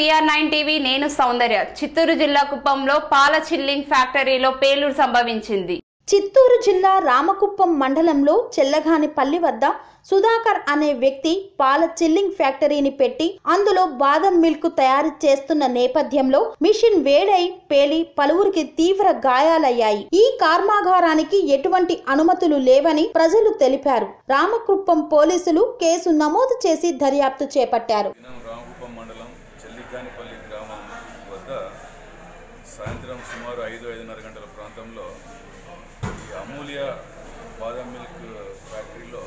VR nine TV నేను సౌందర్య చిత్తూరు జిల్లా కుప్పంలో పాల చిల్లింగ్ ఫ్యాక్టరీలో పేలుడు సంభవించింది చిత్తూరు జిల్లా రామకుప్పం మండలంలో చెల్లగానిపల్లి వద్ద సుధాకర్ అనే వ్యక్తి పాల చిల్లింగ్ ఫ్యాక్టరీని పెట్టి అందులో బాదం మిల్క్ తయారు చేస్తున్న నేపథ్యంలో మిషన్ వేడై పేలి పలువురికి తీవ్ర గాయాలయ్యాయి ఈ కర్మాగారానికి ఎటువంటి అనుమతులు లేవని ప్రజలు తెలిపారు రామకుప్పం పోలీసులు కేసు నమోదు చేసి దర్యాప్తు చేపట్టారు దినం రామకుప్పం మండలం చెల్లికానిపల్లి గ్రామం వద్ద సాయంత్రం సుమారు ఐదు ఐదున్నర గంటల ప్రాంతంలో ఈ అమూల్య బాదం మిల్క్ ఫ్యాక్టరీలో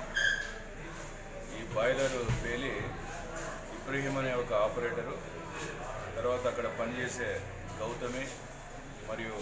ఈ బాయిలర్ పేలి ఇబ్రహీం అనే ఒక ఆపరేటరు తర్వాత అక్కడ పనిచేసే గౌతమి మరియు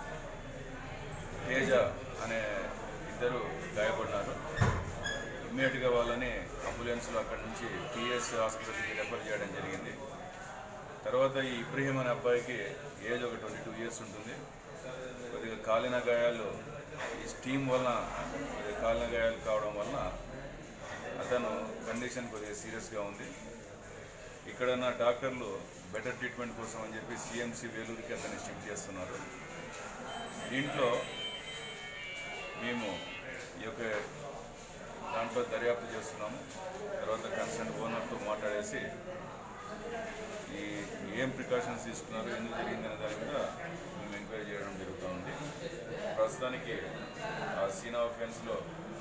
తేజ అనే ఇద్దరు గాయపడినారు ఇమ్మీడియట్గా వాళ్ళని అంబులెన్స్లో అక్కడి నుంచి పిఎస్ హాస్పిటల్కి రెఫర్ చేయడం జరిగింది తర్వాత ఈ ఇబ్రహీం అనే అబ్బాయికి ఏజ్ ఒక ట్వంటీ టూ ఇయర్స్ ఉంటుంది కొద్దిగా కాలిన గాయాలు ఈ స్టీమ్ వలన కొద్దిగా కాలిన గాయాలు కావడం వలన అతను కండిషన్ కొద్దిగా సీరియస్గా ఉంది ఇక్కడ నా డాక్టర్లు బెటర్ ట్రీట్మెంట్ కోసం అని చెప్పి సిఎంసి వేలూరుకి అతన్ని షిఫ్ట్ చేస్తున్నారు దీంట్లో మేము ఈ యొక్క దాంట్లో దర్యాప్తు చేస్తున్నాము తర్వాత కన్సర్న్ ఓనర్తో మాట్లాడేసి ఈ ఏం ప్రికాషన్స్ తీసుకున్నారు ఎందుకు జరిగిందనే దాని మీద మేము ఎంక్వైరీ చేయడం జరుగుతూ ఉంది ప్రస్తుతానికి ఆ సీన్ ఆఫ్ ఫెన్స్లో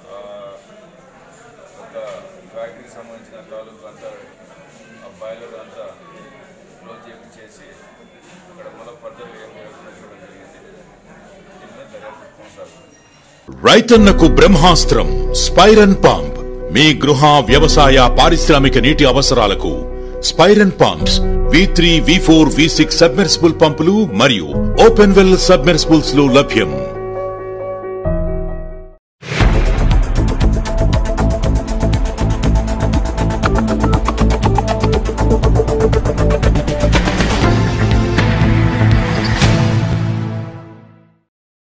ఒక ఫ్యాక్టరీకి సంబంధించిన తాలూకు అంతా ఆ బాయిలర్ అంతా క్లోజ్ చేయించేసి అక్కడ మళ్ళీ ఫర్దర్గా ఏం జరుగుతుందో చూడడం జరిగింది దీని మీద దర్యాప్తు కొనసాగుతుంది రైతన్నకు బ్రహ్మాస్త్రం స్పైరన్ పంప్ మీ గృహ వ్యవసాయ పారిశ్రామిక నీటి అవసరాలకు స్పైరన్ pumps V three V four V six submersible పంపులు మరియు ఓపెన్ వెల్ సబ్మెర్సిబుల్స్ లో లభ్యం